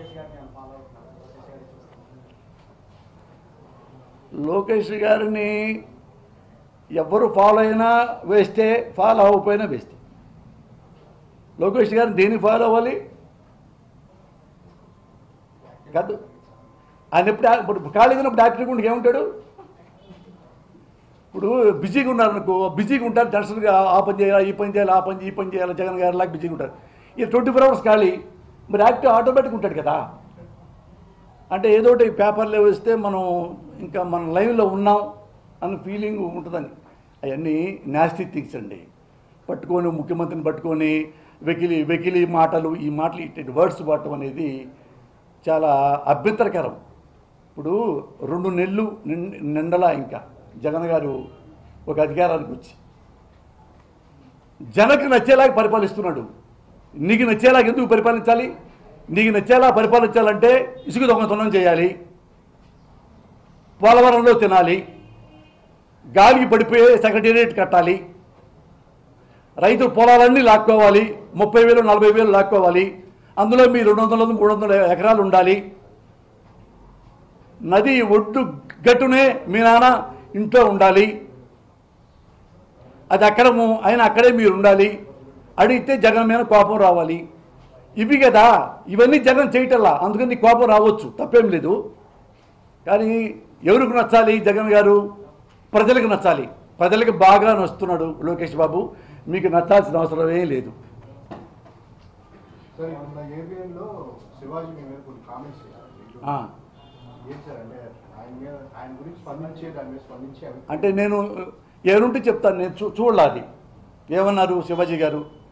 లోకేష్ గారిని ఏమైనా ఫాలో అవుతున్నారు లోకేష్ గారిని చూస్తున్నారు లోకేష్ గారిని ఎవరు ఫాలో అయినా వేస్తే ఫాలో అవ్వకపోయినా వేస్తే లోకేష్ గారిని దేన్ని ఫాలో అవ్వాలి కాదు ఆయన ఎప్పుడు ఇప్పుడు ఖాళీగా ఉన్నప్పుడు యాక్టివ్గా ఉండి ఏముంటాడు ఇప్పుడు బిజీగా ఉన్నారు అనుకో బిజీగా ఉంటారు టెన్షన్గా ఆ పని చేయాలి ఈ పని చేయాలి ఆ పని ఈ పని చేయాలి జగన్ గారు లాగా బిజీగా ఉంటారు ఈ ట్వంటీ ఫోర్ అవర్స్ ఖాళీ మరి యాక్టివ్ ఆటోమేటిక్ ఉంటాడు కదా అంటే ఏదో ఒకటి పేపర్లో వేస్తే మనం ఇంకా మన లైన్లో ఉన్నాం అన్న ఫీలింగ్ ఉంటుందని అవన్నీ నాస్టీ థింగ్స్ అండి పట్టుకొని ముఖ్యమంత్రిని పట్టుకొని వెకిలి వెకిలి మాటలు ఈ మాటలు ఇటువంటి వర్డ్స్ వాడటం అనేది చాలా అభ్యంతరకరం ఇప్పుడు రెండు నెలలు నిం- నిండలా ఇంకా జగన్ గారు ఒక అధికారానికి వచ్చి జనకు నచ్చేలాగా పరిపాలిస్తున్నాడు నీకు నచ్చేలాగా ఎందుకు పరిపాలించాలి నీకు నచ్చేలా పరిపాలించాలంటే ఇసుక దొంగతనం చేయాలి పోలవరంలో తినాలి గాలికి పడిపోయే సెక్రటేరియట్ కట్టాలి రైతు పొలాలన్నీ లాక్కోవాలి ముప్పై వేలు నలభై వేలు లాక్కోవాలి అందులో మీ రెండు వందల మూడు వందల ఎకరాలు ఉండాలి నది ఒడ్డు గట్టునే మీ నాన్న ఇంట్లో ఉండాలి అది అక్కడము ఆయన అక్కడే మీరు ఉండాలి అడిగితే జగన్ మీద కోపం రావాలి ఇవి కదా ఇవన్నీ జగన్ చేయటల్లా అందుకని నీకు కోపం రావచ్చు తప్పేం లేదు కానీ ఎవరికి నచ్చాలి జగన్ గారు ప్రజలకు నచ్చాలి ప్రజలకు బాగా నచ్చుతున్నాడు లోకేష్ బాబు మీకు నచ్చాల్సిన అవసరమే లేదు సార్ మొన్న ఏబిఎన్ లో శివాజీ మీ మీద కొన్ని కామెంట్స్ చేశారు ఆ, ఏంటి సార్ అంటే ఆయన మీద ఆయన గురించి స్పందించే దాని మీద స్పందించే అంటే నేను ఎవరుంటే చెప్తాను నేను చూ చూడాలి ఏమన్నారు శివాజీ గారు